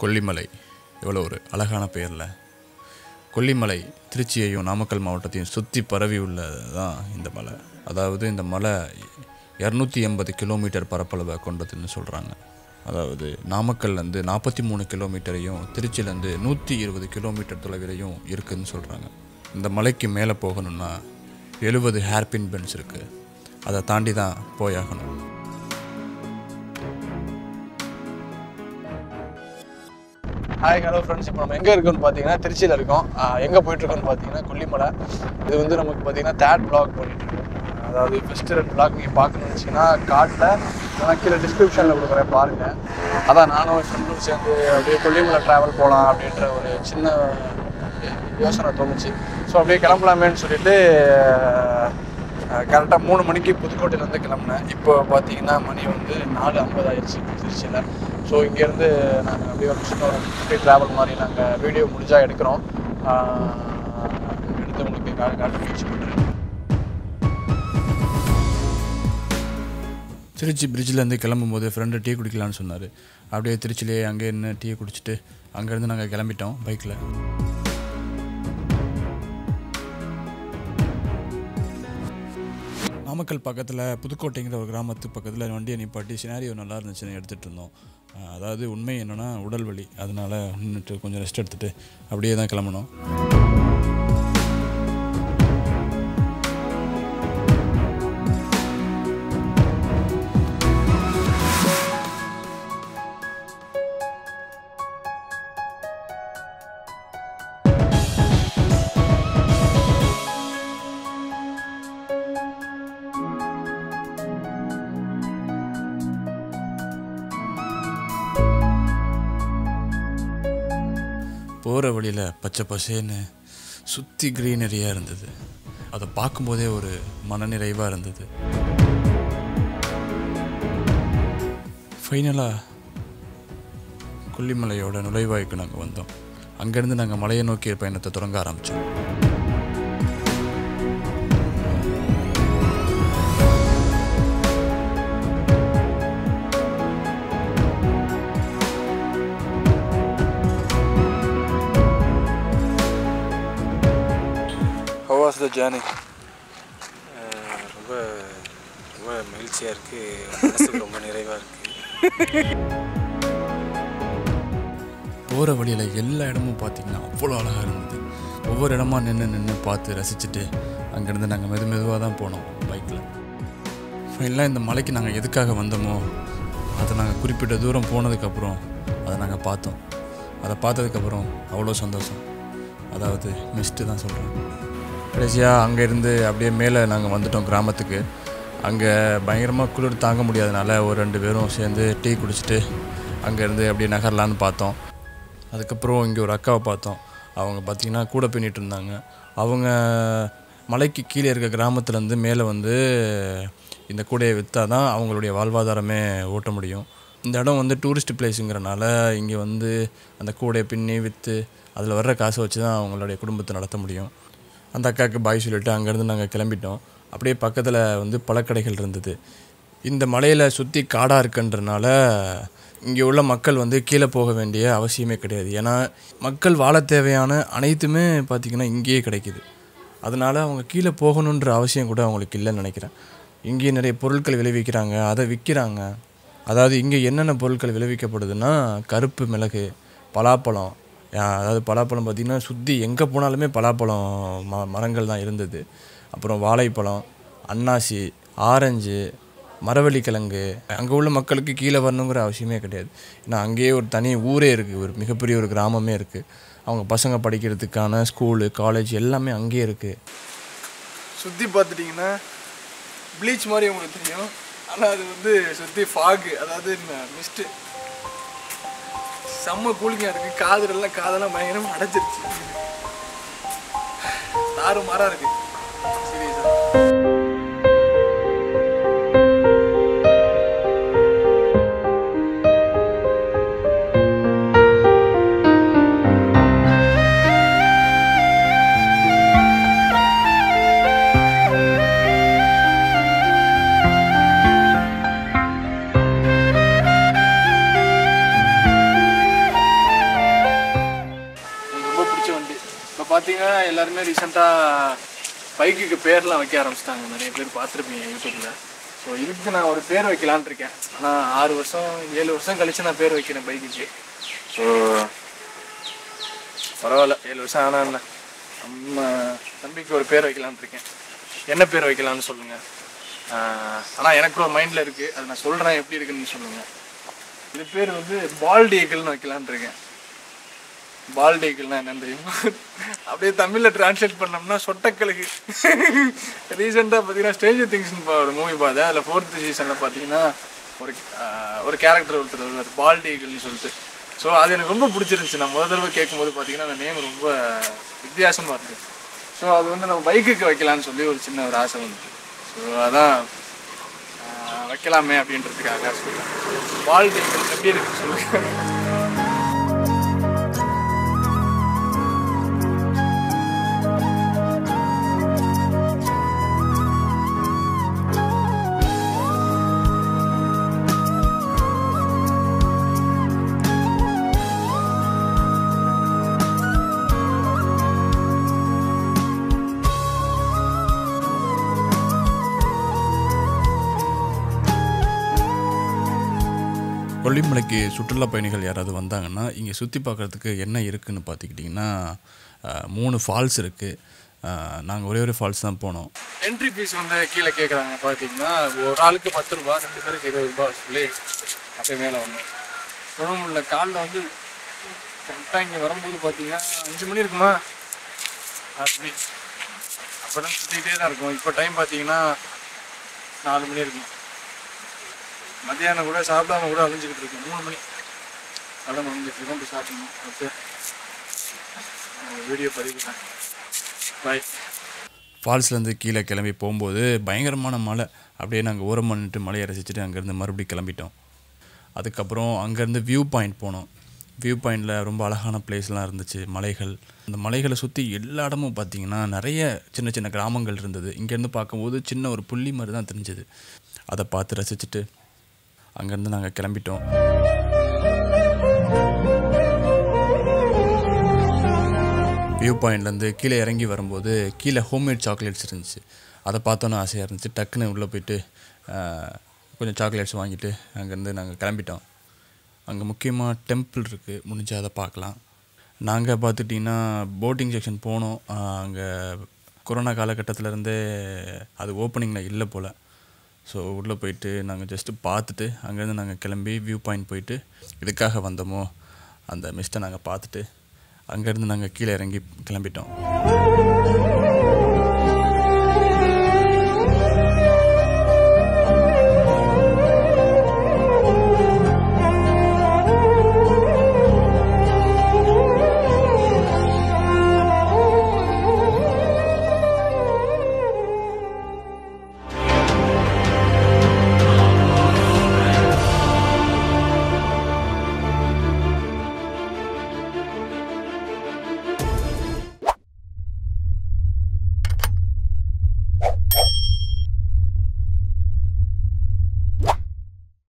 கொல்லிமலை எவ்வளோ ஒரு அழகான பெயரில் கொல்லிமலை திருச்சியையும் நாமக்கல் மாவட்டத்தையும் சுற்றி பரவி உள்ளது தான் இந்த மலை அதாவது இந்த மலை இரநூத்தி எண்பது கிலோமீட்டர் பரப்பளவை கொண்டதுன்னு சொல்கிறாங்க அதாவது நாமக்கல்லேருந்து நாற்பத்தி மூணு கிலோமீட்டரையும் திருச்சியிலேருந்து நூற்றி இருபது கிலோமீட்டர் தொலைவிலையும் இருக்குதுன்னு சொல்கிறாங்க இந்த மலைக்கு மேலே போகணும்னா எழுபது ஹேர்பின் பென்ஸ் இருக்குது அதை தாண்டி தான் போயாகணும் ஹாய் ஹலோ ஃப்ரெண்ட்ஸ் இப்போ நம்ம எங்கே இருக்கோம்னு பார்த்தீங்கன்னா திருச்சியில் இருக்கோம் எங்கே போயிட்டுருக்கோம்னு பார்த்தீங்கன்னா கொல்லிமலை இது வந்து நமக்கு பார்த்தீங்கன்னா தேர்ட் பிளாக் பண்ணிட்டுருக்கோம் அதாவது ஃபஸ்ட்டு ரெண்டு பிளாக் நீங்கள் பார்க்கணும்னு வச்சிங்கன்னா காட்டில் நான் கீழே டிஸ்கிரிப்ஷனில் கொடுக்குறேன் பாருங்கள் அதான் நானும் என் ஃப்ரெண்டும் சேர்ந்து அப்படியே கொல்லிமலை ட்ராவல் போகலாம் அப்படின்ற ஒரு சின்ன யோசனை தோணுச்சு ஸோ அப்படியே கிளம்பலாமேன்னு சொல்லிட்டு கரெக்டாக மூணு மணிக்கு புதுக்கோட்டையிலேருந்து கிளம்புனேன் இப்போ பார்த்தீங்கன்னா மணி வந்து நாலு ஐம்பது ஆயிடுச்சு திருச்சியில் ஸோ இங்கேருந்து நாங்கள் அப்படியே ஒரு சின்ன ஒரு ஃபிஃப்டி ட்ராவல் மாதிரி நாங்கள் வீடியோ முடிஞ்சால் எடுக்கிறோம் ஆஹ் எடுத்து உங்களுக்கு கா காட்ட முயற்சி பண்ணுறேன் திருச்சி பிரிட்ஜிலேருந்து கிளம்பும்போது ஃப்ரெண்டு டீ குடிக்கலான்னு சொன்னார் அப்படியே திருச்சிலேயே அங்கே என்ன டீ குடிச்சிட்டு அங்கேருந்து நாங்கள் கிளம்பிட்டோம் பைக்கில் நாமக்கல் பக்கத்தில் புதுக்கோட்டைங்கிற ஒரு கிராமத்து பக்கத்தில் வண்டியை நிப்பாட்டி சினாரியோ நல்லா இருந்துச்சுன்னு எடுத்துகிட்டு இருந்தோம் அஹ் அதாவது உண்மை என்னென்னா உடல் வலி அதனால் நின்றுட்டு கொஞ்சம் ரெஸ்ட் எடுத்துகிட்டு அப்படியே தான் கிளம்பணும் போகிற வழியில் பச்சை பசேன்னு சுற்றி க்ரீனரியாக இருந்தது அதை பார்க்கும்போதே ஒரு மனநிறைவாக இருந்தது ஃபைனலாக கொல்லிமலையோட நுழைவாய்க்கு நாங்கள் வந்தோம் அங்கேருந்து நாங்கள் மலையை நோக்கிய பயணத்தை தொடங்க ஆரம்பித்தோம் How was the journey? அஹ் ரொம்ப ரொம்ப மகிழ்ச்சியாக இருக்குது மனசுக்கு ரொம்ப நிறைவாக இருக்குது போகிற வழியில் எல்லா இடமும் பார்த்தீங்கன்னா அவ்வளோ அழகாக இருந்தது ஒவ்வொரு இடமா நின்று நின்று பார்த்து ரசிச்சுட்டு அங்கேருந்து நாங்கள் மெது மெதுவாக தான் போனோம் பைக்கில் ஃபைனலாக இந்த மலைக்கு நாங்கள் எதுக்காக வந்தோமோ அதை நாங்கள் குறிப்பிட்ட தூரம் போனதுக்கப்புறம் அதை நாங்கள் பார்த்தோம் அதை பார்த்ததுக்கப்புறம் அவ்வளோ சந்தோஷம் அதாவது மிஸ்ட்டு தான் சொல்கிறேன் கடைசியாக அங்கேருந்து அப்படியே மேலே நாங்கள் வந்துட்டோம் கிராமத்துக்கு அங்கே பயங்கரமாக குளிர் தாங்க முடியாதனால ஒரு ரெண்டு பேரும் சேர்ந்து டீ குடிச்சிட்டு அங்கேருந்து அப்படியே நகரலான்னு பார்த்தோம் அதுக்கப்புறம் இங்கே ஒரு அக்காவை பார்த்தோம் அவங்க பார்த்திங்கன்னா கூட பின்னிட்டு இருந்தாங்க அவங்க மலைக்கு கீழே இருக்க கிராமத்துலேருந்து மேலே வந்து இந்த கூடையை விற்றா தான் அவங்களுடைய வாழ்வாதாரமே ஓட்ட முடியும் இந்த இடம் வந்து டூரிஸ்ட் பிளேஸுங்கிறனால இங்கே வந்து அந்த கூடையை பின்னி விற்று அதில் வர்ற காசை வச்சு தான் அவங்களுடைய குடும்பத்தை நடத்த முடியும் அந்த அக்காவுக்கு பாய் சொல்லிட்டு அங்கேருந்து நாங்கள் கிளம்பிட்டோம் அப்படியே பக்கத்தில் வந்து பழக்கடைகள் இருந்தது இந்த மலையில் சுற்றி காடாக இருக்குன்றனால இங்கே உள்ள மக்கள் வந்து கீழே போக வேண்டிய அவசியமே கிடையாது ஏன்னா மக்கள் வாழ தேவையான அனைத்துமே பார்த்திங்கன்னா இங்கேயே கிடைக்குது அதனால் அவங்க கீழே போகணுன்ற அவசியம் கூட அவங்களுக்கு இல்லைன்னு நினைக்கிறேன் இங்கேயே நிறைய பொருட்கள் விளைவிக்கிறாங்க அதை விற்கிறாங்க அதாவது இங்கே என்னென்ன பொருட்கள் விளைவிக்கப்படுதுன்னா கருப்பு மிளகு பலாப்பழம் யா- அதாவது பலாப்பழம் பார்த்திங்கன்னா சுற்றி எங்கே போனாலுமே பலாப்பழம் ம மரங்கள் தான் இருந்தது அப்புறம் வாழைப்பழம் அன்னாசி ஆரஞ்சு மரவள்ளிக்கிழங்கு அங்கே உள்ள மக்களுக்கு கீழே வரணுங்கிற அவசியமே கிடையாது ஏன்னா அங்கேயே ஒரு தனி ஊரே இருக்குது ஒரு மிகப்பெரிய ஒரு கிராமமே இருக்குது அவங்க பசங்க படிக்கிறதுக்கான ஸ்கூலு காலேஜ் எல்லாமே அங்கேயே இருக்குது சுற்றி பார்த்துட்டிங்கன்னா ப்ளீச் மாதிரி உங்களுக்கு தெரியும் ஆனால் அது வந்து சுற்றி ஃபாகு அதாவது மிஸ்ட்டு செம்ம கூலிங்காக இருக்குது காதுலெல்லாம் காதெல்லாம் பயங்கரமாக அடைச்சிருச்சு தாறு மாறாக இருக்குது சீரியஸாக ஆ பார்த்தீங்கன்னா எல்லாருமே ரீசெண்டாக பைக்குக்கு பேர்லாம் வைக்க ஆரம்பிச்சிட்டாங்க நிறைய பேர் பார்த்துருப்பீங்க யூடியூப்பில் ஸோ இதுக்கு நான் ஒரு பேர் வைக்கலான்னு இருக்கேன் ஆனால் ஆறு வருஷம் ஏழு வருஷம் கழிச்சு நான் பேர் வைக்கிறேன் பைக்குக்கு ஸோ பரவாயில்ல ஏழு வருஷம் ஆனால் என்ன நம்ம தம்பிக்கு ஒரு பேர் வைக்கலான்னு இருக்கேன் என்ன பேர் வைக்கலாம்னு சொல்லுங்கள் ஆனால் எனக்கு ஒரு மைண்டில் இருக்குது அது நான் சொல்கிறேன் எப்படி இருக்குன்னு சொல்லுங்கள் இது பேர் வந்து பால்ட் ஈக்கிள்னு வைக்கலான்னு இருக்கேன் பால்ட் ஈக்கிள்னா என்னன்னு தெரியுமா அப்படியே தமிழில் டிரான்ஸ்லேட் பண்ணோம்னா சொட்டக்கழுகு ரீசெண்டாக பார்த்தீங்கன்னா ஸ்டேஜர் திங்ஸ்னு ஒரு மூவி பார்த்தேன் அதில் ஃபோர்த் சீசனில் பார்த்தீங்கன்னா ஒரு ஆஹ், ஒரு கேரக்டர் ஒருத்தர் வருவார் பால்ட் ஈக்கிள்னு சொல்லிட்டு ஸோ அது எனக்கு ரொம்ப பிடிச்சிருந்துச்சு நான் முதல் தடவை கேட்கும்போது பார்த்தீங்கன்னா அந்த நேம் ரொம்ப வித்தியாசமாக இருக்குது ஸோ அது வந்து நம்ம பைக்குக்கு வைக்கலாம்னு சொல்லி ஒரு சின்ன ஒரு ஆசை வந்துச்சு ஸோ அதான் ஆஹ், வைக்கலாமே அப்படின்றதுக்காக சொல்லுவேன் பால்ட் ஈக்கிள் எப்படி இருக்கு சொல்லுங்கள் கொல்லிமலைக்கு சுற்றுலா பயணிகள் யாராவது வந்தாங்கன்னா இங்கே சுற்றி பார்க்குறதுக்கு என்ன இருக்குன்னு பார்த்துக்கிட்டிங்கன்னா அஹ், மூணு ஃபால்ஸ் இருக்குது நாங்கள் ஒரே ஒரு ஃபால்ஸ் தான் போனோம் என்ட்ரி ஃபீஸ் வந்து கீழே கேட்குறாங்க பார்த்தீங்கன்னா ஒரு ஆளுக்கு பத்து ரூபா ரெண்டு பேருக்கு இருபது ரூபா சொல்லி அப்படியே மேலே வந்தோம் குழம்புல காலில் வந்து கரெக்டாக இங்கே வரும்போது பார்த்தீங்கன்னா அஞ்சு மணி இருக்குமா ஆறு மணி அப்போ தான் சுற்றிக்கிட்டே தான் இருக்கும் இப்போ டைம் பார்த்தீங்கன்னா நாலு மணி இருக்கும் மத்தியானம் கூட சாப்பிடாம கூட அழிஞ்சிக்கிட்டு இருக்கோம் மூணு மணி அடம் அழிஞ்சிட்டு இருக்கோம் போய் சாப்பிடணும் ஓகே வீடியோ பதிவு பாய் ஃபால்ஸ்லேருந்து கீழே கிளம்பி போகும்போது பயங்கரமான மழை அப்படியே நாங்கள் ஓரமாக நின்றுட்டு மலையை ரசிச்சுட்டு அங்கேருந்து மறுபடியும் கிளம்பிட்டோம் அதுக்கப்புறம் அங்கேருந்து வியூ பாயிண்ட் போனோம் வியூ பாயிண்டில் ரொம்ப அழகான பிளேஸ்லாம் இருந்துச்சு மலைகள் அந்த மலைகளை சுற்றி எல்லா இடமும் பார்த்தீங்கன்னா நிறைய சின்ன சின்ன கிராமங்கள் இருந்தது இங்கேருந்து பார்க்கும்போது சின்ன ஒரு புள்ளி மாதிரி தான் தெரிஞ்சது அதை பார்த்து ரசிச்சுட்டு அங்கேருந்து நாங்கள் கிளம்பிட்டோம் வியூ பாயிண்ட்லேருந்து கீழே இறங்கி வரும்போது கீழே ஹோம்மேட் சாக்லேட்ஸ் இருந்துச்சு அதை பார்த்தோன்னே ஆசையாக இருந்துச்சு டக்குன்னு உள்ளே போயிட்டு ஆஹ், கொஞ்சம் சாக்லேட்ஸ் வாங்கிட்டு அங்கேருந்து நாங்கள் கிளம்பிட்டோம் அங்கே முக்கியமாக டெம்பிள் இருக்குது முடிஞ்சா அதை பார்க்கலாம் நாங்கள் பார்த்துட்டிங்கன்னா போட்டிங் செக்ஷன் போனோம் அங்கே கொரோனா காலகட்டத்திலேருந்தே அது ஓப்பனிங்கில் இல்லை போல் ஸோ உள்ளே போயிட்டு நாங்கள் ஜஸ்ட்டு பார்த்துட்டு அங்கேருந்து நாங்கள் கிளம்பி வியூ பாயிண்ட் போயிட்டு இதுக்காக வந்தோமோ அந்த மிஸ்ட்டை நாங்கள் பார்த்துட்டு அங்கேருந்து நாங்கள் கீழே இறங்கி கிளம்பிட்டோம்